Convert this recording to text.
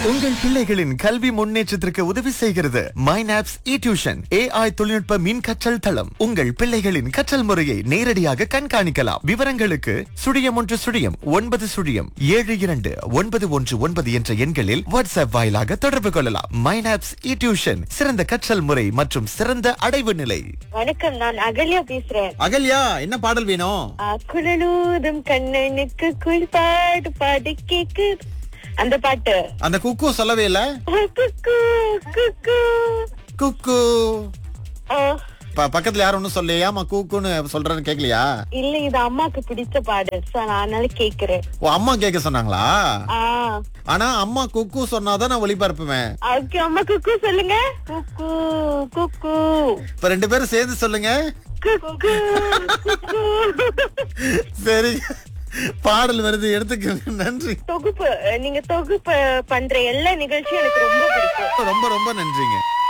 உங்கள் பிள்ளைகளின் கல்வி முன்னேற்றத்திற்கு உதவி செய்கிறது மைனாப்ஸ் இ டியூஷன் ஏஐ தொழில்நுட்ப மின் கற்றல் தளம் உங்கள் பிள்ளைகளின் கற்றல் முறையை நேரடியாக கண்காணிக்கலாம் விவரங்களுக்கு சுழியம் ஒன்று சுழியம் ஒன்பது சுழியம் ஏழு இரண்டு ஒன்பது ஒன்று ஒன்பது என்ற எண்களில் வாட்ஸ்அப் வாயிலாக தொடர்பு கொள்ளலாம் மைனாப்ஸ் இ டியூஷன் சிறந்த கற்றல் முறை மற்றும் சிறந்த அடைவு நிலை வணக்கம் நான் அகல்யா பேசுறேன் அகல்யா என்ன பாடல் வேணும் ஆ, குழலூதும் கண்ணனுக்கு குளிப்பாடு பாடு கேக்கு அந்த பாட்டு அந்த குக்கு சொல்லவே இல்ல குக்கு குக்கு குக்கு ஆ, ப- பக்கத்துல யாரும் ஒண்ணும் சொல்லையாமா கூக்குன்னு சொல்றேன்னு கேக்கலையா இல்ல இது அம்மாக்கு பிடிச்ச பாடு சோ நான் அதனால கேக்குறேன் ஓ அம்மா கேட்க சொன்னாங்களா ஆ ஆனா அம்மா குக்கு சொன்னாதான் நான் ஒளிபரப்புவேன் ஓகே அம்மா குக்கு சொல்லுங்க குக்கு குக்கு இப்ப ரெண்டு பேரும் சேர்ந்து சொல்லுங்க குக்கு குக்கு சரி பாடல் வருது எடுத்துக்க நன்றி தொகுப்பு நீங்க தொகுப்பு பண்ற எல்லா நிகழ்ச்சியும் எனக்கு ரொம்ப பிடிக்கும் ரொம்ப ரொம்ப நன்றிங்க